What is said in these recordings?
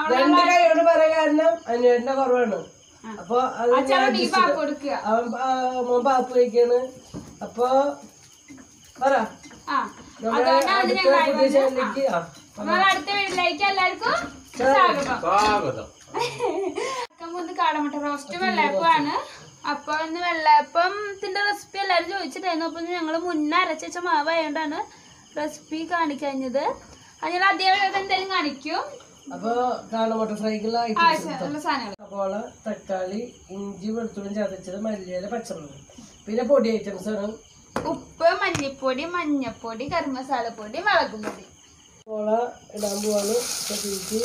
രണ്ട് കൈയോട് പറയാൻ കാരണം അന്വേഷണ കുറവാണ് അപ്പൊ അത് അച്ഛൻ ഞാൻ നീ adjust പാപ്പ് ചെയ്തു. കൊടുക്കുക അവൻ പ- മോൻ പാപ്പ് കഴിക്കാണ് അപ്പൊ പറ ആ നമ്മുടെ അതുകൊണ്ടാണ് അടുത്ത ഞങ്ങൾ പുതിയ ചാനലിലേക്ക് ആ നമ്മൾ അടുത്ത വീട്ടിലേക്ക് എല്ലാവർക്കും സ്വാഗതം സ്വാഗതം മൂന്ന് കാടമുട്ട റോസ്റ്റ് വെള്ളയപ്പമാണ് അപ്പൊ ഇന്ന് വെള്ളയപ്പത്തിന്റെ റെസിപ്പി എല്ലാവരും ചോദിച്ചിട്ടായിരുന്നു അപ്പൊ ഞങ്ങൾ മുന്നേ അരച്ച വെച്ച മാവായതുകൊണ്ടാണ് റെസിപ്പി കാണിക്കഴിഞ്ഞത് അത് ഞാൻ അധികം എന്തായാലും കാണിക്കും അപ്പൊ കാണമുട്ട ഫ്രൈക്കുള്ള ആ ഐറ്റംസ് ചെ- ഉള്ള സാധനങ്ങൾ സവാള തക്കാളി ഇഞ്ചി വെളുത്തുള്ളി ചതച്ചത് മല്ലിയില പച്ചമുളക് പിന്നെ പൊടി ഐറ്റംസ് ആണ് ഉപ്പ് മല്ലിപ്പൊടി മഞ്ഞപ്പൊടി കറി മസാലപ്പൊടി മുളകും പൊടി സവാള ഇടാൻ പോവാണ് ചട്ടിക്ക്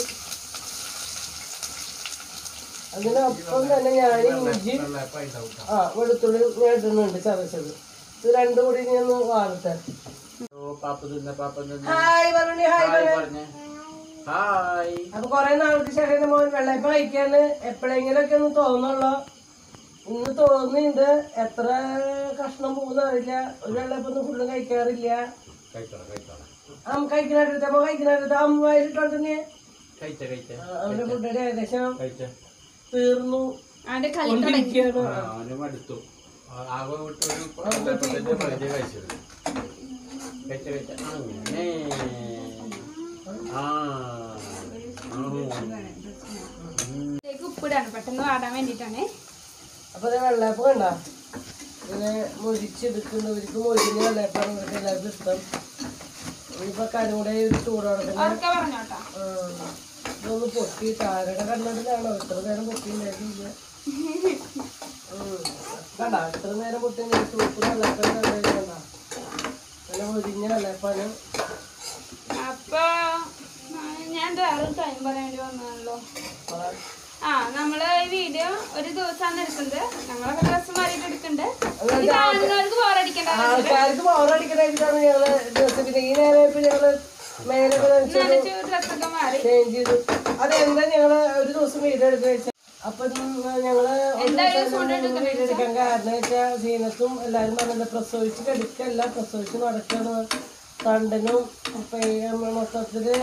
അതിനൊപ്പം തന്നെ ഞാൻ ഇഞ്ചി ആ വെളുത്തുള്ളി ഞാൻ ഇടുന്നുണ്ട് ചതച്ചത് ഇത് രണ്ടും കൂടി ഇനി ഒന്ന് വാർത്തെ ഓ പാപ്പ തിന്ന പാപ്പ തിന്ന ഹായ് പറഞ്ഞു ഹായ് ഹായ് പറഞ്ഞു പറഞ്ഞേ ഹായ് അപ്പൊ കൊറേ നാൾക്ക് ശേഷം എന്റെ മോൻ വെള്ളയപ്പം കഴിക്കാന്ന് എപ്പോഴെങ്കിലും ഒക്കെ ഒന്ന് തോന്നുള്ളൂ ഇന്ന് തോന്നുന്നുണ്ട് എത്ര കഷ്ണം പോകുന്നറിയില്ല ഒരു വെള്ളയപ്പം ഒന്നും ഫുള്ളും കഴിക്കാറില്ല കഴിച്ചോളാം കഴിച്ചോളാം അമ്മ കഴിക്കണടുത്ത് അമ്മ കഴിക്കണടുത്ത് അമ്മ വയലിട്ടോ തന്നെ കഴിച്ച കഴിച്ച അവന്റെ ഫുഡിന്റെ ഏകദേശം കഴിച്ച തീർന്നു അതിന്റെ കളി കൊണ്ടിരിക്കുകയാണ് ആ അവന് മടുത്തു ആ, ആകെ വിട്ട് ഒരു വെള്ളപ്പത്തിന്റെ പകുതി കഴിച്ചത് കഴിച്ച കഴിച്ച അങ്ങനെ ആ ആഹു. ഇതിലേക്ക് ഉപ്പിടാണ് പെട്ടെന്ന് വാടാൻ വേണ്ടിയിട്ടാണ് അപ്പൊ ഇത് വെള്ളയപ്പം കണ്ട ഇങ്ങനെ മുരിച്ചെടുക്കുന്നവർക്ക് മൊരിഞ്ഞ വെള്ളയപ്പാണ് ഇവർക്ക് എല്ലാവർക്കും ഇഷ്ടം ഇനിയിപ്പൊ കനൂടെ ഒരു ചൂടോടെ ഉറക്കെ പറഞ്ഞോട്ടോ ആ, ഇതൊന്ന് പൊട്ടി താരയുടെ കണ്ണടിലാണോ ഇത്ര നേരം പൊട്ടിണ്ടായിരുന്നില്ല കണ്ട ഇത്ര നേരം പൊട്ടി സൂപ്പർ വെള്ളയപ്പം കണ്ട നല്ല മൊരിഞ്ഞ വെള്ളയപ്പാണ് അപ്പൊ ആ, ഞാൻ വേറെ ടൈം പറയാൻ വേണ്ടി വന്നതാണല്ലോ അപ്പൊ ആ നമ്മള് ഈ വീഡിയോ ഒരു ദിവസമാണ് എടുക്കുന്നത് ഞങ്ങളൊക്കെ ഡ്രസ്സ് മാറിയിട്ട് എടുക്കുന്നുണ്ട് അല്ല, ഇത് കാണുന്നവർക്ക് ബോറടിക്കണ്ട ആൾക്കാർക്ക് ബോറടിക്കണായിട്ടാണ് ഞങ്ങള് ദിവസം പിന്നെ ഈ നേരം ഇപ്പൊ ഞങ്ങള് മേലൊക്കെ നനച്ച് നനച്ച് ഡ്രസ്സൊക്കെ മാറി ചേഞ്ച് ചെയ്തു അതെന്താ ഞങ്ങള് ഒരു ദിവസം വീഡിയോ എടുക്കുക വെച്ചാൽ അപ്പൊ ഞങ്ങള് ഒരു ദിവസം വീഡിയോ എടുക്കാൻ കാരണം വെച്ചാൽ സീനത്തും എല്ലാരും പറഞ്ഞത് പ്രസവിച്ച് കെടുക്കല്ല പ്രസവിച്ച് നടക്കാണ് തണ്ടനും ഇപ്പൊ ഈ മൊത്തത്തില്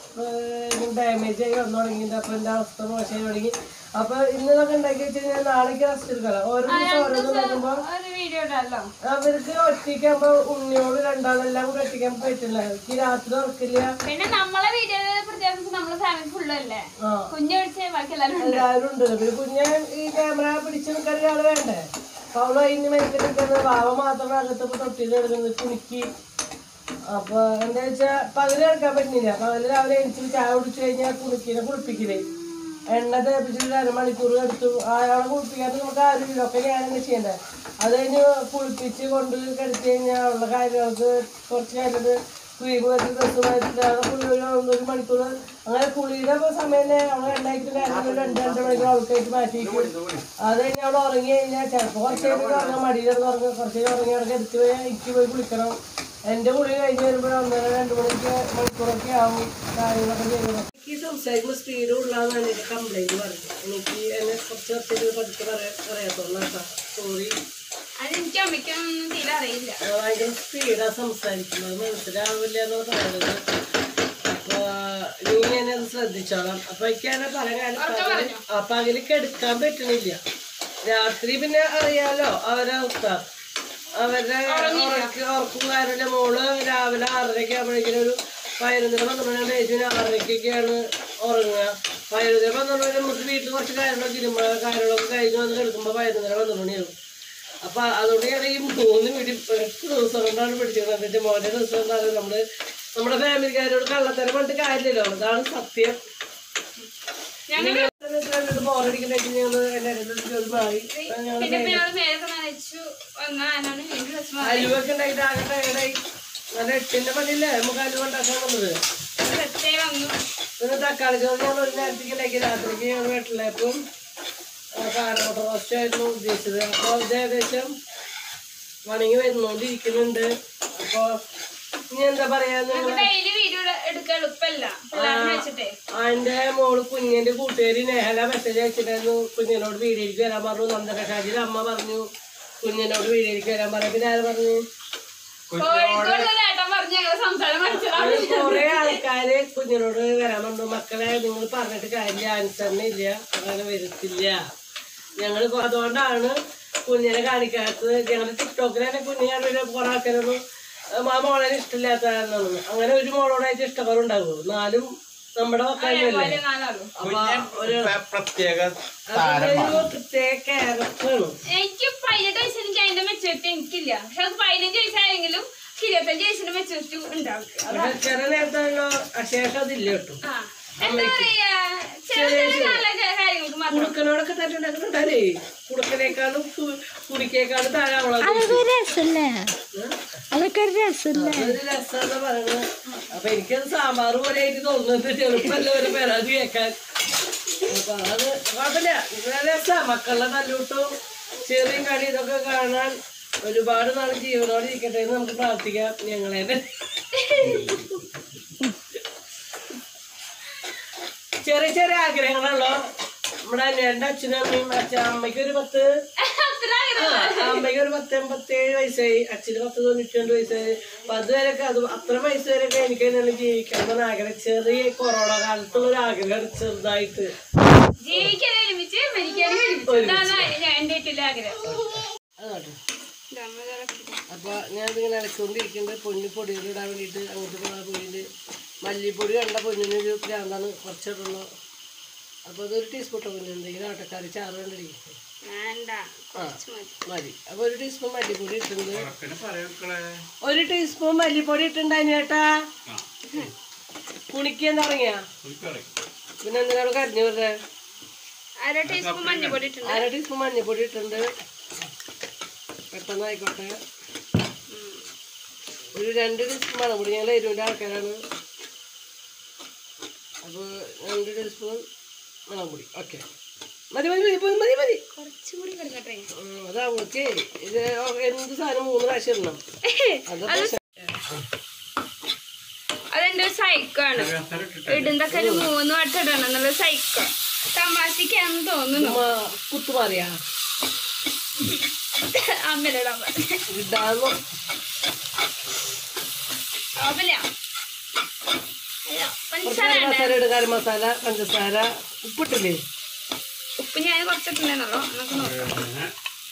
ഡാമേജ് ആയി വന്നു തുടങ്ങിയിട്ട് അപ്പൊ എന്റെ അവസ്ഥ മോശമായി തുടങ്ങി അപ്പൊ ഇന്നതൊക്കെ ഉണ്ടാക്കി വെച്ച് കഴിഞ്ഞാൽ നാളേക്ക് റെസ്റ്റ് എടുക്കാം ഓരോ ദിവസം ഓരോന്ന് നോക്കുമ്പോ ഒരു വീഡിയോ ഇടാലോ അവർക്ക് ഒറ്റയ്ക്കാകുമ്പോ ഉണ്ണിയോട് രണ്ടാളെല്ലാം കൂടെ ഒറ്റയ്ക്കാൻ പറ്റില്ല എനിക്ക് രാത്രി ഉറക്കില്ല പിന്നെ നമ്മളെ വീഡിയോയിലെ പ്രത്യേകിച്ച് നമ്മളെ ഫാമിലി ഫുള്ളല്ലേ ആ കുഞ്ഞു പിടിച്ച് ബാക്കി എല്ലാവരും ഉണ്ട് എല്ലാവരും ഉണ്ട് പിന്നെ കുഞ്ഞ് ഈ ക്യാമറ പിടിച്ചു നിൽക്കാൻ ഒരാൾ വേണ്ടേ അപ്പൊ അവള് അതിന് മെനക്കെട്ട് നിൽക്കുന്നത് വാവ മാത്രം അകത്ത് തൊട്ടിൽ എടുക്കുന്നത് കുണിക്ക് അപ്പൊ എന്താ വെച്ചാ പകല് കിടക്കാൻ പറ്റുന്നില്ല പകല് രാവിലെ എനിക്ക് ചായ കുടിച്ചു കഴിഞ്ഞാൽ കുണിക്കിനെ കുളിപ്പിക്കില്ലേ എണ്ണ തേപ്പിച്ചിട്ട് അരമണിക്കൂർ എടുത്തു അയാളെ കുളിപ്പിക്കാത്ത നമുക്ക് ആരുമില്ല ഒക്കെ ഞാനെന്നെ ചെയ്യണ്ടേ അത് കഴിഞ്ഞ് കുളിപ്പിച്ച് കൊണ്ട് കിടത്തി കഴിഞ്ഞാൽ ഉള്ള കാര്യങ്ങൾക്ക് കുറച്ച് കഴിഞ്ഞിട്ട് ക്രീം വെച്ച് ഡ്രസ്സ് മാറ്റിട്ട് അവിടെ കുളി ഒരു ഒരു മണിക്കൂർ അങ്ങനെ കുളിയുടെ ഇപ്പൊ സമയം തന്നെ അവളെ എണ്ണയ്ക്ക് കാര്യങ്ങൾ രണ്ട് രണ്ട് മണിക്കൂർ അവൾക്കായിട്ട് മാറ്റി വയ്ക്കും അത് കഴിഞ്ഞ് അവിടെ ഉറങ്ങി കഴിഞ്ഞാൽ ചിലപ്പോൾ കുറച്ച് കഴിഞ്ഞിട്ട് ഉറങ്ങാൻ മടിയിലിരുന്ന് ഉറങ്ങും കുറച്ച് കഴിഞ്ഞ് ഉറങ്ങി അവിടെ എടുത്ത് പോയി എനിക്ക് പോയി കുളിക്കണം എന്റെ കുളി കഴിഞ്ഞ് വരുമ്പോൾ ഒന്നര രണ്ട് മണിക്ക് മണിക്കൂറൊക്കെ ആവും കാര്യങ്ങളൊക്കെ ചെയ്യണം എനിക്ക് സംസാരിക്കുമ്പോൾ സ്പീഡ് ഉള്ളതാണ് എനിക്ക് കംപ്ലൈന്റ് പറഞ്ഞത് എനിക്ക് എന്നെ കുറച്ച് ഒത്തിരി പതുക്കെ പറയാൻ അറിയാത്തോളൂ കേട്ടോ സോറി അത് എനിക്ക് അമ്മയ്ക്കൊന്നും തീരെ അറിയില്ല ഭയങ്കര സ്പീഡാ സംസാരിക്കുന്നത് മനസ്സിലാവില്ല എന്ന് പറയുന്നത് അപ്പൊ നീ എന്നെ അത് ശ്രദ്ധിച്ചോളാം അപ്പൊ എനിക്ക് അങ്ങനെ പറയാൻ കാര്യം ആ പകല് കിടക്കാൻ പറ്റണില്ല രാത്രി പിന്നെ അറിയാലോ അവരെ അവസ്ഥ അവരുടെ ഉറക്ക ഉറക്കും കാര്യമില്ല മോള് രാവിലെ ആറരയ്ക്ക് ആകുമ്പോഴേക്കും ഒരു പതിനൊന്നര പന്ത്രണ്ട് മണി കഴിച്ചു ആറരയ്ക്കൊക്കെയാണ് ഉറങ്ങുക പതിനൊന്നര പന്ത്രണ്ട് മണി നമുക്ക് വീട്ടിൽ കുറച്ച് കാര്യങ്ങളൊക്കെ ഇരുമ്പോ കാര്യങ്ങളൊക്കെ കഴിഞ്ഞ് വന്ന് കിടക്കുമ്പോൾ പതിനൊന്നര പന്ത്രണ്ട് മണിയാവും അപ്പൊ അതുകൊണ്ട് ഞാൻ ഈ മൂന്ന് വീടി ഒരൊറ്റ ദിവസം കൊണ്ടാണ് പിടിച്ചത് എന്നിട്ട് മോന്റെ ദിവസം എന്താണ് നമ്മള് നമ്മുടെ ഫാമിലിക്കാരോട് കള്ളത്തരം പറഞ്ഞിട്ട് കാര്യമില്ലല്ലോ അതാണ് സത്യം ബോറടിക്കണ്ടായിട്ട് ഞങ്ങള് എല്ലാവരും ജോലി മാറി ഞങ്ങൾ പിന്നെ ഇപ്പൊ ഞങ്ങള് മേലൊക്കെ നനച്ചു വന്നാണ് വീണ്ടും ഡ്രസ്സ് മാറി അലുവൊക്കെ ഉണ്ടായിട്ട് ആകെ ടയർഡായി നല്ല എട്ടിന്റെ പണിയില്ലേ നമുക്ക് അലുവ ഉണ്ടാക്കാൻ വന്നത് സെറ്റേ വന്നു പിന്നെ തക്കാളി ചോറ് ഞങ്ങൾ ഒരു നേരത്തേക്ക് ഉണ്ടാക്കി രാത്രിക്ക് ഞങ്ങൾ വീട്ടിലേക്കും കാരമുട്ട റോസ്റ്റ് ആയിരുന്നു ഉദ്ദേശിച്ചത് അപ്പോൾ ഇത് ഏകദേശം വണങ്ങി വരുന്നോണ്ടിരിക്കുന്നുണ്ട് അപ്പൊ ഇനി എന്താ പറയാ നിങ്ങൾ ഡെയിലി വീഡിയോ എടുക്കാൻ എളുപ്പല്ല പിള്ളേരെ വെച്ചിട്ടേ അതിന്റെ മോള് കുഞ്ഞിന്റെ കൂട്ടുകാരി നേഹല മെസ്സേജ് അയച്ചിട്ടായിരുന്നു കുഞ്ഞിനോട് വീഡിയോയിലേക്ക് വരാൻ പറഞ്ഞു നന്ദന ഷാജിയുടെ അമ്മ പറഞ്ഞു കുഞ്ഞിനോട് വീഡിയോയിലേക്ക് വരാൻ പറയാം പിന്നെ ആര് പറഞ്ഞു കോഴിക്കോട് നേട്ടം പറഞ്ഞ് ഞങ്ങള് സംസാരം മനസ്സിലാവും അത് കൊറേ ആൾക്കാര് കുഞ്ഞിനോട് വരാൻ പറഞ്ഞു മക്കളെ നിങ്ങൾ പറഞ്ഞിട്ട് കാര്യമില്ല അനുസരണയില്ല അങ്ങനെ വരുത്തില്ല ഞങ്ങൾ അതുകൊണ്ടാണ് കുഞ്ഞിനെ കാണിക്കാത്തത് ഞങ്ങളുടെ ടിക്ടോക്കിൽ തന്നെ കുഞ്ഞിനെ കുറെ ആൾക്കാരൊന്നും ആ മോളെ ഇഷ്ടമില്ലാത്തതാണ് അങ്ങനെ ഒരു മോളോടായിട്ട് ഇഷ്ടക്കുറവുണ്ടാകുമോ എന്നാലും നമ്മുടെ മക്കളല്ലേ നാലാളും അപ്പൊ ഒരു പ്രത്യേക അതൊരു പ്രത്യേക ക്യാരക്ടറാണ് എനിക്ക് പതിനെട്ട് വയസ്സ് എനിക്ക് അതിന്റെ മെച്ചൂരിറ്റി എനിക്കില്ല പക്ഷെ അത് പതിനഞ്ച് വയസ്സായെങ്കിലും ഇരുപത്തഞ്ച് വയസ്സിന്റെ മെച്ചൂരിറ്റി ഉണ്ടാവും പക്ഷെ ചില നേരത്താണല്ലോ അശേഷം അതില്ല കേട്ടോ ആ എന്താ പറയാ ചെറിയ ചെറിയ നല്ല കാര്യങ്ങൾക്ക് മാത്രം കുടുക്കനോടൊക്കെ തന്നെ ഉണ്ടാക്കുന്നുണ്ടല്ലേ കുടുക്കനേക്കാളും കു- കുടിക്കേക്കാളും താഴെ അവളത് രസല്ലേ അതൊക്കെ ഒരു രസല്ലേ അതൊരു രസമെന്ന് പറയുന്നത് അപ്പൊ എനിക്കത് സാമ്പാർ പോലെ ആയിട്ട് തോന്നുന്നത് ചെറുപ്പല്ല ഒരു പരാതി കേൾക്കാൻ അപ്പൊ അത് കുഴപ്പമില്ല നല്ല രസാ മക്കളുടെ നല്ലൂട്ടും ചെറിയ കളി ഇതൊക്കെ കാണാൻ ഒരുപാട് നാൾ ജീവനോടെ ഇരിക്കട്ടെ എന്ന് നമുക്ക് പ്രാർത്ഥിക്കാം ഞങ്ങളെ ചെറിയ ചെറിയ ആഗ്രഹങ്ങളുള്ളോ നമ്മുടെ എൻ്റെ അച്ഛനും അമ്മയും അച്ഛൻ അമ്മയ്ക്ക് ഒരു പത്ത് അത്ര ആ, അമ്മയ്ക്ക് ഒരു പത്ത് എൺപത്തേഴ് വയസ്സായി അച്ഛന് പത്ത് തൊണ്ണൂറ്റി രണ്ട് വയസ്സായി അപ്പൊ അതുവരെയൊക്കെ അത് അത്ര വയസ്സ് വരെയൊക്കെ എനിക്ക് തന്നെയാണ് ജീവിക്കണം എന്ന് ആഗ്രഹം ചെറിയ കൊറോണ കാലത്തുള്ള ഒരു ആഗ്രഹം ചെറുതായിട്ട് ജീവിക്കാൻ ഒരുമിച്ച് മരിക്കാനും ഒരുമിച്ച് ഇതാണ് ഞാൻ എന്റെ ഏറ്റവും ആഗ്രഹം അതാണ് ഇതമ്മ ഇതൊക്കെ അപ്പൊ ഞാൻ ഇങ്ങനെ ഇളക്കൊണ്ടിരിക്കുന്നുണ്ട് പൊന്നി പൊടികൾ ഇടാൻ വേണ്ടിയിട്ട് അങ്ങോട്ട് പോകാൻ പോയിട്ട് മല്ലിപ്പൊടി കണ്ട പൊന്നിന് ഒരു ഭ്രാന്താണ് കുറച്ചിട്ടുള്ളൂ അപ്പൊ അതൊരു ടീസ്പൂൺ പൊന്നു എന്തെങ്കിലും ആട്ടക്കാരി ചാറ് കണ്ടിരിക്കും വേണ്ട ആ മതി അപ്പൊ ഒരു ടീസ്പൂൺ മല്ലിപ്പൊടി ഇട്ടിട്ടുണ്ട് പിന്നെ പറയാം മക്കളെ ഒരു ടീസ്പൂൺ മല്ലിപ്പൊടി ഇട്ടുണ്ടായി ചേട്ടാ കുണിക്കാൻ തുടങ്ങിയ പിന്നെ എന്തിനാണ് കരിഞ്ഞു വരുന്നത് അര ടീസ്പൂൺ മഞ്ഞപ്പൊടി ഇട്ടുണ്ട് അര ടീസ്പൂൺ മഞ്ഞൾപ്പൊടി ഇട്ടുണ്ട് പെട്ടെന്ന് ആയിക്കോട്ടെ ഒരു രണ്ട് ടീസ്പൂൺ മണപ്പൊടി ഞങ്ങൾ എരിവിൻ്റെ ആൾക്കാരാണ് അപ്പോൾ രണ്ട് ടീസ്പൂൺ മുളകുപൊടി ഓക്കെ മതി മതി മതി മതി മതി കുറച്ചും കൂടി കിടക്കട്ടെ ഉം, അതാ ഓക്കെ ഇത് എന്ത് സാധനം മൂന്ന് പ്രാവശ്യം ഇടണം അതൊക്കെ അതെന്റെ ഒരു സൈക്കാണ് ഇടുന്നൊക്കെ ഒരു മൂന്ന് വട്ടം ഇടണം എന്നുള്ള സൈക്കോ തമാശക്കാന്ന് തോന്നുന്നു ഉമ്മ കുത്തുമാറിയാ അമ്മയിലിടാൻ ഇടാന്ന് അപ്പല്ല പഞ്ചസാര കുറച്ച് മസാല ഇടുക കറി മസാല പഞ്ചസാര ഉപ്പിട്ടില്ലേ ഉപ്പ് ഞാൻ കുറച്ചിട്ടുണ്ടെന്നുള്ളൂ നമുക്ക് നോക്കാം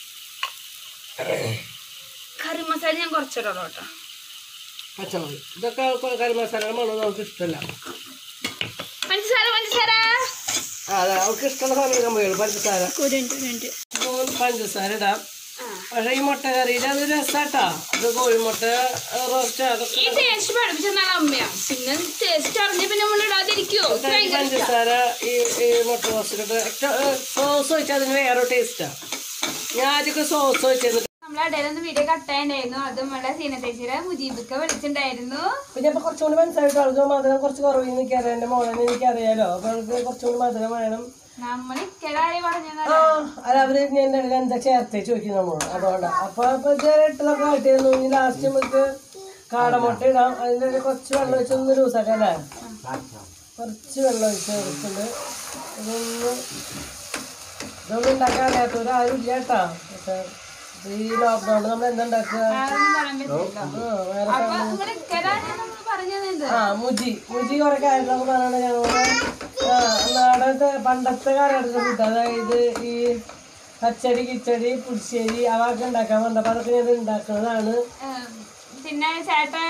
കറി മസാല ഞാൻ കുറച്ചിടുള്ളൂ കേട്ടോ പച്ചമുളക് ഇതൊക്കെ കൊ- കറി മസാല മണം നമുക്ക് ഇഷ്ടമല്ല പഞ്ചസാര പഞ്ചസാര ആ അതെ അവർക്ക് ഇഷ്ടമുള്ള സാധനം ഇടാൻ പോയുള്ളൂ പഞ്ചസാര സ്പൂൺ പഞ്ചസാര ഇടാം ആ. പക്ഷെ ഈ മുട്ട കറിയിൽ അത് രസാട്ടാ അത് കോഴിമുട്ട റോസ്റ്റ് അതൊക്കെ ഈ ടേസ്റ്റ് പഠിപ്പിച്ച നല്ല അമ്മയാ പിന്നെ ടേസ്റ്റ് അറിഞ്ഞ പിന്നെ നമ്മൾ ഇടാതിരിക്കുവോ എനിക്ക് ഭയങ്കര ഇഷ്ടാ. പഞ്ചസാര ഈ ഈ മുട്ട റോസ്റ്റിലൊക്കെ സോസ് വെച്ചാൽ അതിന് വേറെ ടേസ്റ്റാ ഞാൻ ആദ്യമൊക്കെ സോസ് വെച്ചിരുന്നു നമ്മളെ ഇടയിൽ ഒന്ന് വീഡിയോ കട്ടായിട്ടുണ്ടായിരുന്നു അത് നമ്മുടെ സീനത്തേച്ചിയുടെ മുജീബിക്ക വിളിച്ചിട്ടുണ്ടായിരുന്നു പിന്നെ ഇപ്പൊ കുറച്ചും കൂടി മനസ്സിലായിട്ട് ആൾക്ക് മധുരം കുറച്ച് കുറവ് എനിക്കറിയാം എന്റെ മോളെ എനിക്കറിയാലോ അപ്പൊ അവൾക്ക് കുറച്ചും കൂടി മധുരം വേണം നമ്മൾ ഇക്കടായി പറഞ്ഞത് ആ അല്ല അവര് ഞാൻ എന്റെ ഇടയിൽ എന്താ ചേർത്തേ ചോദിക്കും നമ്മളോട് അതുകൊണ്ടാ അപ്പൊ ഇപ്പൊ ഇതുവരെ ഇട്ടതൊക്കെ കാട്ടിയിരുന്നു ഇനി ലാസ്റ്റ് നമുക്ക് കാടമുട്ട ഇടാം അതിന്റെ ഇടയിൽ കുറച്ച് വെള്ളം ഒഴിച്ച് ഒന്ന് ലൂസാക്കാം അല്ലേ കുറച്ച് വെള്ളം ഒഴിച്ച് കൊടുത്തിട്ടുണ്ട് ഇതൊന്ന് ഇതൊന്നും ഉണ്ടാക്കാൻ അറിയാത്തവര് ആരും ഇല്ല കേട്ടാ പക്ഷെ ഈ ലോക്ക്ഡൌണിൽ നമ്മൾ എന്താ ഉണ്ടാക്കുക പറയാൻ പറ്റില്ല ആ, വേറെ അപ്പൊ നിങ്ങൾ ഇക്കടാണ് നമ്മൾ പറഞ്ഞത് ആ മുജി മുജി കുറെ കാര്യങ്ങളൊക്കെ പറയണ ഞങ്ങളുടെ ആ, നാടത്തെ പണ്ടത്തെ കാലഘട്ടത്തിലെ ഫുഡ് അതായത് ഈ പച്ചടി കിച്ചടി പുളിശ്ശേരി അവയൊക്കെ ഉണ്ടാക്കാൻ വന്നപ്പോൾ അതൊക്കെ ഞാൻ ഉണ്ടാക്കുന്നതാണ് ഏം, പിന്നെ ചേട്ടൻ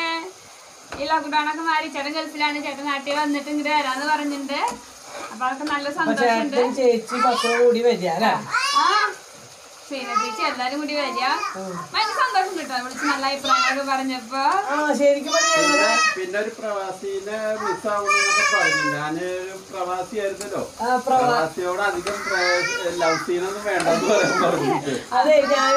ഈ ലോക്ക്ഡൌൺ ഒക്കെ മാറി ചേട്ടൻ ഗൾഫിലാണ് ചേട്ടൻ നാട്ടിൽ വന്നിട്ട് ഇങ്ങോട്ട് വരാന്ന് പറഞ്ഞിട്ടുണ്ട് അപ്പൊ അതൊക്കെ നല്ല അപ്പൊ സന്തോഷമുണ്ട് ചേട്ടൻ ചേച്ചി മക്കളും കൂടി വരിക അല്ലേ ആ സീന ചേച്ചി എല്ലാരും കൂടി വരിക ഭയങ്കര സന്തോഷം കിട്ടാം വിളിച്ച് നല്ല അഭിപ്രായങ്ങളൊക്കെ പറഞ്ഞപ്പോ ആ ശരിക്കും പറഞ്ഞാൽ പിന്നെ ഒരു പ്രവാസീനെ മിസ്സാവുന്നൊക്കെ പറഞ്ഞു ഞാനൊരു പ്രവാസിയായിരുന്നല്ലോ ആ പ്രവാ പ്രവാസിയോട് അധികം ലവ് സീനൊന്നും വേണ്ടെന്ന് പറയാൻ പറഞ്ഞിട്ട് അതെ ഞാൻ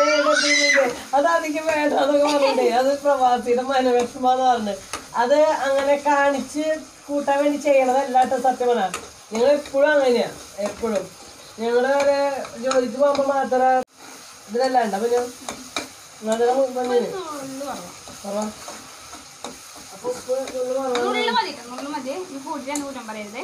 അത് അധികം വേണ്ടെന്നൊക്കെ പറഞ്ഞിട്ടേ അത് പ്രവാസിയുടെ മനോവിഷമാന്ന് പറഞ്ഞു അത് അങ്ങനെ കാണിച്ച് കൂട്ടാൻ വേണ്ടി ചെയ്യണതല്ലാട്ടോ സത്യം പറഞ്ഞാ ഞങ്ങൾ എപ്പോഴും അങ്ങനെയാ എപ്പോഴും ഞങ്ങള് ഒരു ജോലിക്ക് പോകുമ്പോ മാത്രം ഇതിലല്ലാണ്ട് അപ്പൊ ഞാൻ മധുരം പറഞ്ഞിന് പറ അപ്പൊ ഉപ്പ് ഒന്ന് കുറവാണ്. നുള്ളു മതി ട്ടോ, നുള്ളു മതി ഇനി കൂട്ടിയാണ് കൂട്ടാൻ പറയരുത്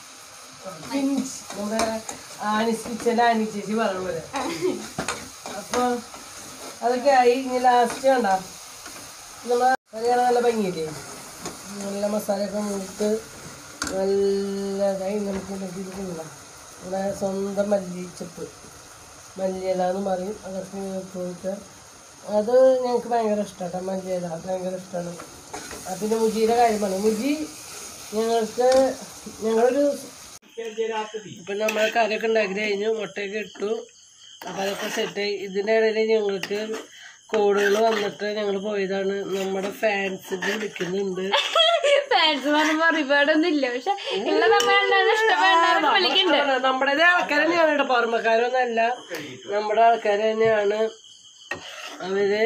പിഞ്ച് നമ്മുടെ ആനിസ് കിച്ചൻ്റെ ആനി ചേച്ചി പറഞ്ഞ പോലെ അപ്പൊ അതൊക്കെ ആയി ഇനി ലാസ്റ്റ് കണ്ട നമ്മളെ കറിയാണ് നല്ല ഭംഗിയില്ലേ നല്ല മസാലയൊക്കെ മൂത്ത് നല്ലതായി നമുക്ക് ഉണ്ടാക്കിയിട്ട് കൊള്ളാം ഇവിടെ സ്വന്തം മല്ലിച്ചപ്പ് മല്ലിയില എന്ന് പറയും അതൊക്കെ പോയിട്ട് അത് ഞങ്ങൾക്ക് ഭയങ്കര ഇഷ്ടമാണ് മല്ലിയില അത് ഭയങ്കര ഇഷ്ടമാണ് ആ, പിന്നെ മുജിയുടെ കാര്യമാണ് മുജി ഞങ്ങൾക്ക് ഞങ്ങളൊരു ഇപ്പം നമ്മൾ കറിയൊക്കെ ഉണ്ടാക്കി കഴിഞ്ഞു മുട്ടയൊക്കെ ഇട്ടു അപ്പം അതൊക്കെ സെറ്റായി ഇതിൻ്റെ ഇടയിൽ ഞങ്ങൾക്ക് കോളുകൾ വന്നിട്ട് ഞങ്ങൾ പോയതാണ് നമ്മുടെ ഫാൻസിൻ്റെ വിളിക്കുന്നുണ്ട് ഫാൻസ് പറയുമ്പോ റിവേർഡൊന്നും ഇല്ല പക്ഷെ ഉള്ള നമ്മളെന്താണ് ഇഷ്ടപ്പെടുന്ന വിളിക്കുന്നുണ്ട് നമ്മുടെ ആൾക്കാർ തന്നെയാണ് കേട്ടോ പുറമക്കാരൊന്നല്ല നമ്മുടെ ആൾക്കാർ തന്നെയാണ് അവര്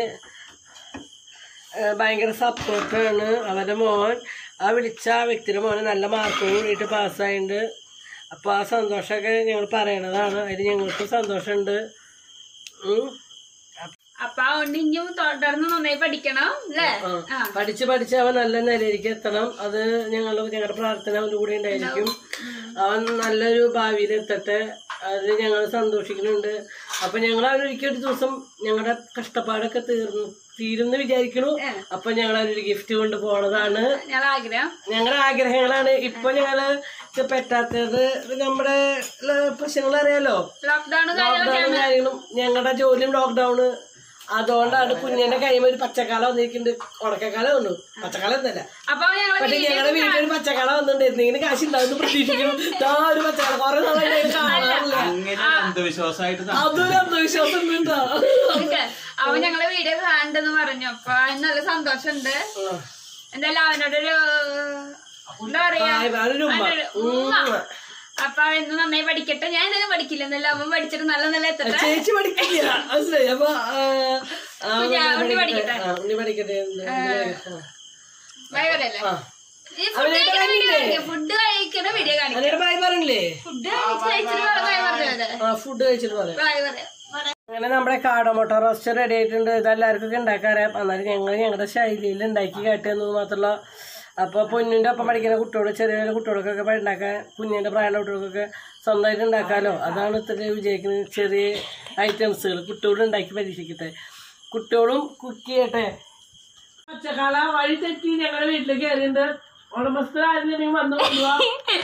ഏഹ് ഭയങ്കര സപ്പോർട്ടാണ് അവരുടെ മോൻ ആ വിളിച്ച ആ വ്യക്തിയുടെ മോന് നല്ല മാർക്കോട് കൂടിയിട്ട് പാസ്സായിട്ടുണ്ട് അപ്പോൾ ആ സന്തോഷമൊക്കെ ഞങ്ങൾ പറയണതാണ് അതിന് ഞങ്ങൾക്ക് സന്തോഷമുണ്ട് ഉം. അപ്പൊ അതുകൊണ്ട് ഇനിയും തുടർന്ന് നന്നായി പഠിക്കണം അല്ലേ ആ പഠിച്ച് പഠിച്ച് അവൻ നല്ല നിലയിലേക്ക് എത്തണം അത് ഞങ്ങൾ ഞങ്ങളുടെ പ്രാർത്ഥന അവൻ്റെ കൂടെ ഉണ്ടായിരിക്കും അവൻ നല്ലൊരു ഭാവിയിൽ എത്തട്ടെ അത് ഞങ്ങൾ സന്തോഷിക്കുന്നുണ്ട് അപ്പൊ ഞങ്ങൾ അവനൊരിക്കൽ ഒരു ദിവസം ഞങ്ങളുടെ കഷ്ടപ്പാടൊക്കെ തീർന്നു തീരുന്ന് വിചാരിക്കണു അപ്പൊ ഞങ്ങൾ അവനൊരു ഗിഫ്റ്റ് കൊണ്ട് പോണതാണ് ഞങ്ങൾ ആഗ്രഹം ഞങ്ങളുടെ ആഗ്രഹങ്ങളാണ് ഇപ്പൊ ഞങ്ങള് ഇത് പറ്റാത്തത് നമ്മുടെ പ്രശ്നങ്ങൾ അറിയാലോ ലോക്ക്ഡൌൺ ലോക്ക്ഡൌണും കാര്യങ്ങളും ഞങ്ങളുടെ ജോലിയും ലോക്ക്ഡൌണ് അതുകൊണ്ടാണ് കുഞ്ഞിന്റെ കൈമ ഒരു പച്ചക്കാലം വന്നിരിക്കുന്നുണ്ട് ഉണക്കക്കാലം വന്നു പച്ചക്കാലം ഒന്നല്ല അപ്പൊ ഞങ്ങൾ പക്ഷെ ഞങ്ങളുടെ വീട്ടിൽ ഒരു പച്ചക്കാലം വന്നിട്ടുണ്ട് എന്തെങ്കിലും കാശ് ഉണ്ടാവുന്ന പ്രതീക്ഷിക്കണം ദാ ഒരു പച്ചക്കാലം കുറെ നാളായിട്ട് ഞങ്ങൾ കാണാറില്ല അങ്ങനെ അന്ധവിശ്വാസമായിട്ട് അതൊരു അന്ധവിശ്വാസം ഉണ്ടോ അവൻ ഞങ്ങളെ വീഡിയോ കാണണ്ടെന്ന് പറഞ്ഞു അപ്പൊ അതിന് നല്ല സന്തോഷമുണ്ട് എന്തായാലും അവനോടൊരു എന്താ പറയാ ഒരു ഉമ്മ. അവനൊരു ഉമ്മ. അപ്പൊ അവൻ ഇന്ന് നന്നായി പഠിക്കട്ടെ ഞാൻ എന്തായാലും പഠിക്കില്ല എന്നാലും അവൻ പഠിച്ചിട്ട് നല്ല നല്ല എത്തട്ടെ ചേച്ചി പഠിക്കില്ല മനസ്സിലായി അപ്പൊ ആ, ആ, കുഞ്ഞാ, ഉണ്ണി പഠിക്കട്ടെ. ആ, ഉണ്ണി പഠിക്കട്ടെ ആ. ബൈ പറയല്ലേ ആ. ഈ ഫുഡ് കഴിക്കുന്ന വീഡിയോ കാണിക്കാം ഫുഡ് കഴിക്കുന്ന വീഡിയോ കാണിക്കാം അതിന്റെ ബായ് പറഞ്ഞില്ലേ ഫുഡ് കഴിച്ച് കഴിച്ചിട്ട് വേണം ബൈ പറഞ്ഞത് ആ ഫുഡ് കഴിച്ചിട്ട് പറയാം ബൈ പറയാം അങ്ങനെ നമ്മുടെ കാടമുട്ട റോസ്റ്റ് റെഡി ആയിട്ടുണ്ട് ഇതെല്ലാവർക്കും ഉണ്ടാക്കാൻ അറിയാം എന്നാലും ഞങ്ങൾ ഞങ്ങളുടെ ശൈലിയിൽ ഉണ്ടാക്കി കാട്ടുന്നത് മാത്രമല്ല അപ്പോൾ പൊന്നിൻ്റെ ഒപ്പം പഠിക്കുന്ന കുട്ടികളോട് ചെറിയ ചെറിയ കുട്ടികൾക്കൊക്കെ ഉണ്ടാക്കാൻ കുഞ്ഞിൻ്റെ പ്രായമുള്ള കുട്ടികൾക്കൊക്കെ സ്വന്തമായിട്ട് ഉണ്ടാക്കാമല്ലോ അതാണ് ഇത്ര വിജയിക്കുന്നത് ചെറിയ ഐറ്റംസുകൾ കുട്ടികളോട് ഉണ്ടാക്കി പരീക്ഷിക്കട്ടെ കുട്ടികളും കുക്ക് ചെയ്യട്ടെ പച്ചക്കാല വഴി തെറ്റി ഞങ്ങളുടെ വീട്ടിലേക്ക് കയറിയിട്ടുണ്ട് ഉടമസ്ഥ ആയിരുന്നെങ്കിൽ വന്നു കൊണ്ടുപോവാ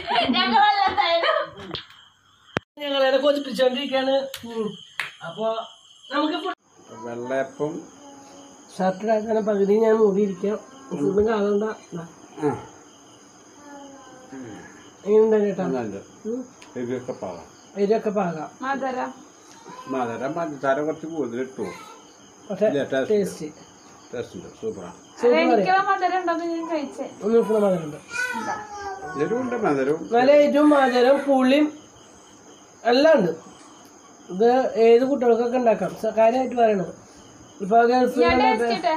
ഞങ്ങളെ കൊതിപ്പിച്ചോണ്ടിരിക്കാണ് അപ്പൊ നമുക്ക് ഫുഡ് വെള്ളയപ്പം ഷർട്ടിലാക്കാൻ പകുതി ഞാൻ മൂടിയിരിക്കാം ഫുഡും കാണണ്ട ദാ. എങ്ങനെയുണ്ട് ചേട്ടാ നല്ല ഇതൊക്കെ പാകാം ഇതൊക്കെ പാകാം മധുര മധുരം പഞ്ചസാര കുറച്ച് കൂടുതലിട്ടു പക്ഷെ ഇല്ല, taste. ടേസ്റ്റ് ടേസ്റ്റ് ഉണ്ട് സൂപ്പറാ എനിക്കുള്ള മധുരം ഉണ്ടോ ഞാൻ കഴിച്ചേ ഒന്ന് നിൽക്കുന്ന മധുരമുണ്ട് എരിവുണ്ട് മധുരവും നല്ല ഏറ്റവും മധുരം പുളിയും എല്ലാം ഉണ്ട് ഇത് ഏത് കുട്ടികൾക്കൊക്കെ ഉണ്ടാക്കാം സ- കാര്യമായിട്ട് പറയണത് ഇപ്പൊ ഗൾഫിൽ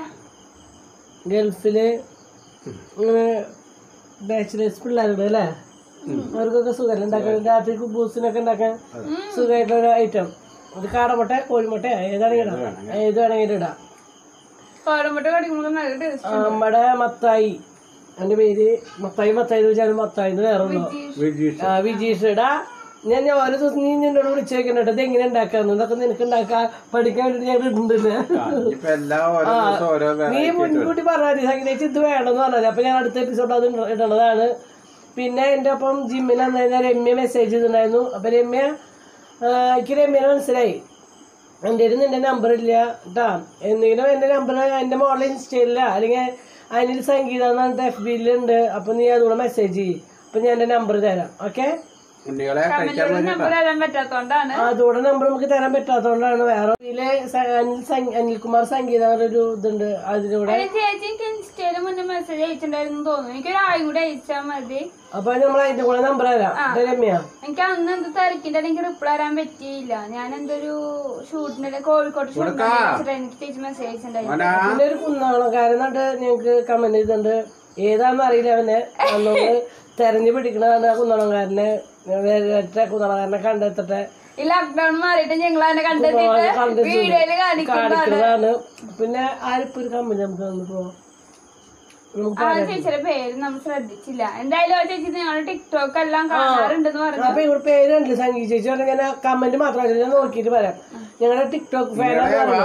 ഗൾഫില് ഇങ്ങനെ ബാച്ചിലേഴ്സ് പിള്ളേരുണ്ട് അല്ലേ അവർക്കൊക്കെ സുഖമല്ല ഉണ്ടാക്കാൻ രാത്രി കുബൂസിനൊക്കെ ഉണ്ടാക്കാൻ സുഖമായിട്ടുള്ള ഒരു ഐറ്റം ഇത് കാടമുട്ട കോഴിമുട്ട ഏതാണെങ്കിലും ഇടാം ഏത് വേണമെങ്കിലും ഇടാം കോരമ്പട്ട് കടിക്കുമ്പോൾ നല്ല ടേസ്റ്റ് ആ, നമ്മുടെ മത്തായി എൻ്റെ പേര് മത്തായി മത്തായി എന്ന് വെച്ചാൽ മത്തായി എന്ന് വേറെ ഒന്നോ വിജീഷ് ആ വിജീഷ് ഇടാ ഞാൻ ഞാൻ ഓരോ ദിവസം നീ എന്നോട് വിളിച്ചേക്കണ്ട ഇത് എങ്ങനെ ഉണ്ടാക്കാന്ന് ഇതൊക്കെ നിനക്ക് ഉണ്ടാക്കാൻ പഠിക്കാൻ വേണ്ടിട്ട് ഞാൻ ഇടുന്നുണ്ടല്ലേ ഇപ്പൊ എല്ലാം ഓരോ ദിവസം ഓരോ നീ variety മുൻകൂട്ടി പറഞ്ഞാൽ സംഗീതച്ച് ഇത് വേണമെന്ന് പറഞ്ഞത് അപ്പൊ ഞാൻ അടുത്ത എപ്പിസോഡ് അത് ഇട- ഇടണതാണ് പിന്നെ എൻ്റെ ഒപ്പം ജിമ്മിൽ വന്നു കഴിഞ്ഞാൽ രമ്യ മെസ്സേജ് ചെയ്തിട്ടുണ്ടായിരുന്നു അപ്പൊ രമ്യ ആ, എനിക്ക് രമ്യനെ മനസ്സിലായി എൻ്റെ കയ്യിൽ നിന്റെ നമ്പർ ഇല്ല കേട്ടാ എന്തെങ്കിലും എൻ്റെ നമ്പർ എൻ്റെ മോളിൽ ഇൻസ്റ്റയിലില്ല അല്ലെങ്കിൽ അതിൽ സംഗീതം എന്ന് പറഞ്ഞിട്ട് എഫ് ബിയിലുണ്ട് അപ്പൊ നീ അതുകൂടെ മെസ്സേജ് ചെയ്യ് അപ്പൊ ഞാൻ എൻ്റെ നമ്പർ തരാം ഓക്കെ ഉണ്ണികളെ കഴിക്കാൻ വേണ്ടിട്ടാ നമ്പർ തരാൻ പറ്റാത്തോണ്ടാണ് അതുകൂടെ നമ്പർ നമുക്ക് തരാൻ പറ്റാത്തതുകൊണ്ടാണ് വേറെ ഇതിലെ സ- അനിൽ സംഗ- അനിൽകുമാർ സംഗീതം ഒരു ഇതുണ്ട് അതിലൂടെ ഒരു ചേച്ചി എനിക്ക് ഇൻസ്റ്റയില് മുന്നേ മെസ്സേജ് അയച്ചിട്ടുണ്ടായിരുന്നു തോന്നുന്നു എനിക്ക് ഒരാളും കൂടെ അയച്ചാൽ മതി അപ്പൊ നമ്മൾ അതിന്റെ കൂടെ നമ്പർ തരാം ഇത് രമ്യ എനിക്ക് അന്ന് എന്ത് തിരക്കിന്റെ എനിക്ക് റിപ്ലൈ തരാൻ പറ്റിയില്ല ഞാൻ എന്തൊരു ഷൂട്ടിന്റെ കോഴിക്കോട് ഷൂട്ടിന് എനിക്ക് ചേച്ചി മെസ്സേജ് അയച്ചിട്ടുണ്ടായിരുന്നു മോനാ പിന്നെ ഒരു കുന്നാളക്കാരൻ എന്നിട്ട് ഞങ്ങക്ക് കമന്റ് ചെയ്തിട്ടുണ്ട് ഏതാന്ന് അറിയില്ല അവനെ നമ്മള് തെരഞ്ഞു പിടിക്കണതാണ് ആ കുന്നളക്കാരനെ വേറെ കുന്നളക്കാരനെ കണ്ടെത്തട്ടെ ഈ ലോക്ക്ഡൌൺ മാറിയിട്ട് ഞങ്ങൾ അതിനെ കണ്ടെത്തിയിട്ട് കണ്ടെത്തി വീഡിയോയില് കാണിക്കുന്നതാണ് കാണിക്കുന്നതാണ് പിന്നെ ആരിപ്പോ ഒരു കമന്റ് നമുക്ക് തന്നിപ്പോ നമുക്ക് ആ ചേച്ചിയുടെ പേര് നമ്മൾ ശ്രദ്ധിച്ചില്ല എന്തായാലും ആ ചേച്ചി ഞങ്ങളുടെ ടിക്ടോക്ക് എല്ലാം കാണാറുണ്ടെന്ന് പറഞ്ഞു അപ്പൊ ഇവിടെ പേരുണ്ട് സംഗീത ചേച്ചി പറഞ്ഞ കമന്റ് മാത്രമല്ല ഞാൻ നോക്കിയിട്ട് പറയാം ഞങ്ങളുടെ ടിക്ടോക്ക് ഫാനാന്ന് പറഞ്ഞു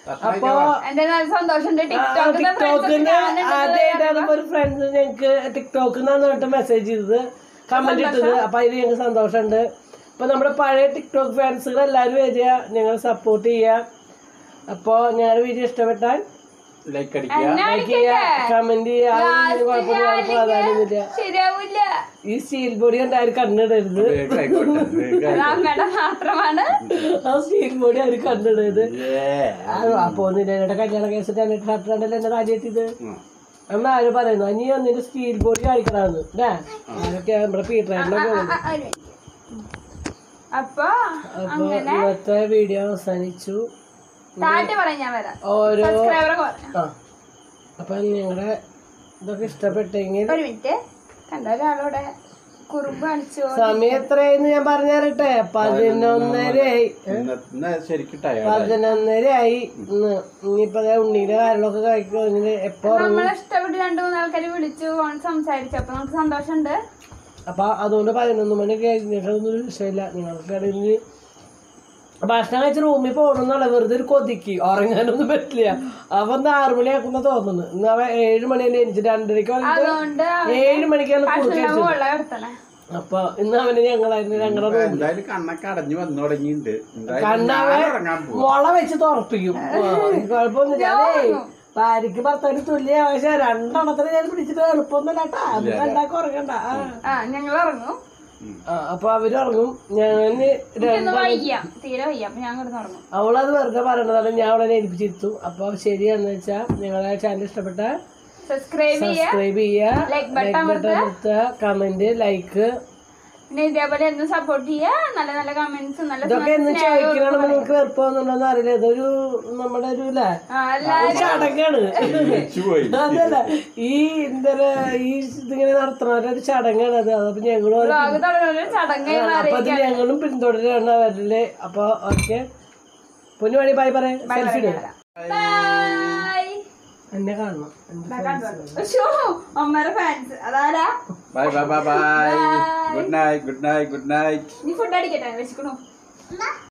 അപ്പൊ എന്റെ നല്ല സന്തോഷമുണ്ട് ടിക്ടോക്കിന്റെ ടിക്ടോക്കിന് ആദ്യമായിട്ടാണ് ഇപ്പൊ ഒരു ഫ്രണ്ട്സ് ഞങ്ങക്ക് ടിക്ടോക്കിൽ നിന്നാണ് പറഞ്ഞിട്ട് മെസ്സേജ് ചെയ്തത് കമന്റ് ഇട്ടത് അപ്പൊ അതിൽ ഞങ്ങൾക്ക് സന്തോഷമുണ്ട് അപ്പൊ നമ്മുടെ പഴയ ടിക്ടോക്ക് ഫാൻസുകൾ എല്ലാവരും വരിക ഞങ്ങൾ സപ്പോർട്ട് ചെയ്യുക അപ്പൊ ഞങ്ങളുടെ വീഡിയോ ഇഷ്ടപ്പെട്ടാൽ ലൈക്ക് അടിക്കുക ലൈക്ക് ചെയ്യുക കമന്റ് ചെയ്യുക അതൊന്നും കുഴപ്പമില്ല പ്രാധാന്യമൊന്നുമില്ല ശരിയാവില്ല ഈ സ്റ്റീൽ ബോഡി കണ്ട് ആരും കണ്ണിടരുത് വേഗം ആയിക്കോട്ടെ വേഗം അത് അമ്മയുടെ മാത്രമാണ് ആ സ്റ്റീൽ ബോഡി ആരും കണ്ണിടരുത് ആയിക്കോട്ടെ. അപ്പൊ ഒന്നിന്റെ കല്യാണ കേസിട്ട് എന്നിട്ട് ഷർട്ടാണ്ടല്ലോ എന്നെ കാര്യമായിട്ടിത് ഉം. അമ്മ ആര് പറയുന്നു നീ ഒന്നിന്റെ സ്റ്റീൽ ബോഡി കാണിക്കണമെന്ന് അല്ലേ അതൊക്കെ നമ്മുടെ പീറ്ററിനൊക്കെ ആ, ആ, ഒരു minute. അപ്പൊ അപ്പൊ ഇന്നത്തെ വീഡിയോ അവസാനിച്ചു താറ്റ പറയാൻ ഞാൻ വരാം ഓരോ സബ്സ്ക്രൈബറൊക്കെ പറഞ്ഞു ആ അപ്പൊ നിങ്ങളുടെ ഇതൊക്കെ ഇഷ്ടപ്പെട്ടെങ്കിൽ ഒരു മിനിറ്റ് കണ്ട ഒരാളോടെ കുറുമ്പ് കാണിച്ചു സമയം എത്രയായിരുന്നു ഞാൻ പറഞ്ഞു തരട്ടെ പതിനൊന്നരയായി ഇന്ന- ഇന്ന് ശരിക്കും ടയർഡ് പതിനൊന്നരയായി ഇന്ന് ഇനിയിപ്പോ ദേ ഉണ്ണിയുടെ കാര്യങ്ങളൊക്കെ കഴിക്കുമെങ്കിൽ എപ്പോ ഉറങ്ങും നമ്മളെ ഇഷ്ടപ്പെട്ട് രണ്ടു മൂന്ന് ആൾക്കാർ വിളിച്ചു ഫോൺ സംസാരിച്ചു അപ്പൊ നമുക്ക് സന്തോഷമുണ്ട് അപ്പൊ അതുകൊണ്ട് പതിനൊന്ന് മണി കഴിഞ്ഞിട്ടൊന്നും ഒരു വിഷയമില്ല നിങ്ങൾക്കിടയിൽ ഭക്ഷണം കഴിച്ച് റൂമിൽ പോകണമെന്നുള്ള വെറുതെ ഒരു കൊതിക്ക് ഉറങ്ങാനൊന്നും പറ്റില്ല അപ്പൊ ഒന്ന് ആറു മണിയാക്കുന്ന തോന്നുന്നു ഇന്ന് അവ ഏഴ് മണിയല്ലേ എനിക്ക് രണ്ടരയ്ക്ക് വന്നിട്ട് അതുകൊണ്ട് ഏഴ് മണിക്കാണ് കുറുക്കി ഭക്ഷണം വെള്ളം എടുത്തണേ അപ്പൊ ഇന്ന് അവന് ഞങ്ങളായിരുന്നു ഞങ്ങളുടെ റൂമിൽ എന്തായാലും കണ്ണൊക്കെ അടഞ്ഞു വന്നു തുടങ്ങിയിട്ടുണ്ട് എന്തായാലും കണ്ണാവെ ഞാൻ ഉറങ്ങാൻ പോകും മുള വെച്ച് തുറപ്പിക്കും ആ, കുഴപ്പമൊന്നുമില്ല അതേ ഭാര്യക്ക് ഭർത്താവിന് തുല്യ പക്ഷെ രണ്ടെണ്ണത്തിന് ഞാൻ പിടിച്ചിട്ട് എളുപ്പമൊന്നുമില്ല കേട്ടാ അത് കണ്ടാക്കി ഉറങ്ങണ്ട ആ. ആ ഞങ്ങൾ ഇറങ്ങും ആ, അപ്പൊ അവര് ഉറങ്ങും ഞാൻ ഇന്ന് വയ്യ തീരെ വയ്യ അപ്പൊ ഞാൻ കിടന്ന് ഉറങ്ങും അവളത് വെറുതെ പറയണതാണ് ഞാൻ അവളെ ഏൽപ്പിച്ചിരുത്തു അപ്പൊ ശരിയാന്ന് വെച്ചാ നിങ്ങളെ ചാനൽ ഇഷ്ടപ്പെട്ട സബ്സ്ക്രൈബ് ചെയ്യുക സബ്സ്ക്രൈബ് ചെയ്യുക Like button ലൈക്ക് ബട്ടൺ അമർത്തുക കമന്റ് ലൈക്ക് പിന്നെ ഇതേപോലെ എന്നും സപ്പോർട്ട് ചെയ്യുക നല്ല നല്ല കമന്റ്സ് നല്ല ഇതൊക്കെ എന്ന് ചോദിക്കണമെന്ന് നിങ്ങൾക്ക് വെറുപ്പോന്നുണ്ടോന്ന് അറിയില്ല ഇതൊരു നമ്മുടെ ഒരു ഇല്ലേ ആ, അല്ല ഒരു ചടങ്ങാണ് പോയി അതല്ല ഈ എന്താ ഈ ഇതിങ്ങനെ നടത്തണവരുടെ ഒരു ചടങ്ങാണ് അത് അതപ്പൊ ഞങ്ങളും അത് വ്ളോഗ് തുടങ്ങുന്ന ചടങ്ങായി മാറി അപ്പൊ അത് ഞങ്ങളും പിന്തുടരാണ് അവരില് അപ്പൊ ഓക്കെ പൊന്നുമണി ബൈ പറയാം സെൽഫി ബൈ എന്നെ കാണണം എന്റെ അമ്മയുടെ ഫാൻസ് അതാരാ bye bye bye bye good night good night good night നീ ഫുഡ് അടിക്കട്ടെ വെച്ചിക്കണു